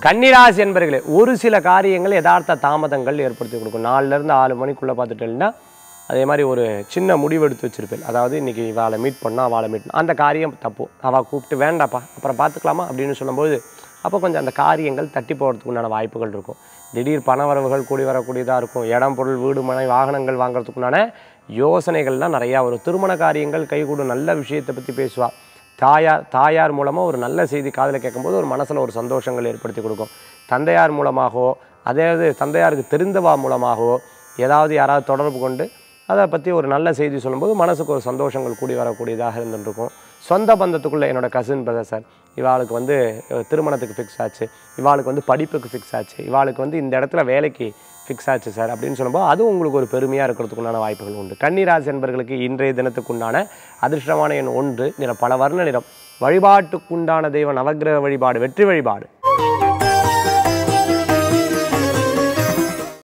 கன்னிராசி என்பர்களே ஒரு சில காரியங்கள் யதார்த்த தாமதங்கள் ஏற்படுத்தி கொடுக்கும் நாலுலேருந்து ஆறு மணிக்குள்ளே பார்த்துட்டேன்னா அதே மாதிரி ஒரு சின்ன முடிவு எடுத்து வச்சிருப்பேன் அதாவது இன்றைக்கி இவாளை மீட் பண்ணால் அவளை மீட் பண்ண அந்த காரியம் தப்பு அவள் கூப்பிட்டு வேண்டாப்பா அப்புறம் பார்த்துக்கலாமா அப்படின்னு சொல்லும்போது அப்போ கொஞ்சம் அந்த காரியங்கள் தட்டி போகிறதுக்கு உண்டான வாய்ப்புகள் இருக்கும் திடீர் பண வரவுகள் கூடி வரக்கூடியதாக இருக்கும் இடம் பொருள் வீடு மனை வாகனங்கள் வாங்குறதுக்குண்டான யோசனைகள்லாம் நிறையா வரும் திருமண காரியங்கள் கைகூடும் நல்ல விஷயத்தை பற்றி பேசுவா தாயார் தாயார் மூலமாக ஒரு நல்ல செய்தி காதில் கேட்கும்போது ஒரு மனசில் ஒரு சந்தோஷங்கள் ஏற்படுத்தி கொடுக்கும் தந்தையார் மூலமாகவோ அதாவது தந்தையாருக்கு தெரிந்தவா மூலமாகவோ ஏதாவது யாராவது தொடர்பு கொண்டு அதை பற்றி ஒரு நல்ல செய்தி சொல்லும்போது மனசுக்கு ஒரு சந்தோஷங்கள் கூடி வரக்கூடியதாக இருந்துருக்கும் சொந்த பந்தத்துக்குள்ளே என்னோட கசின் பிரதர் சார் இவாளுக்கு வந்து அஹ், திருமணத்துக்கு ஃபிக்ஸ் ஆச்சு இவாளுக்கு வந்து படிப்புக்கு ஃபிக்ஸ் ஆச்சு இவாளுக்கு வந்து இந்த இடத்துல வேலைக்கு ஃபிக்ஸ் ஆச்சு சார் அப்படின்னு சொல்லும்போது அதுவும் உங்களுக்கு ஒரு பெருமையாக இருக்கிறதுக்குண்டான வாய்ப்புகள் உண்டு கன்னிராசி என்பர்களுக்கு இன்றைய தினத்துக்குண்டான அதிர்ஷ்டமான எண் ஒன்று நிறம் பல வர்ண நிறம் வழிபாட்டுக்குண்டான தெய்வ நவக்கிரக வழிபாடு வெற்றி வழிபாடு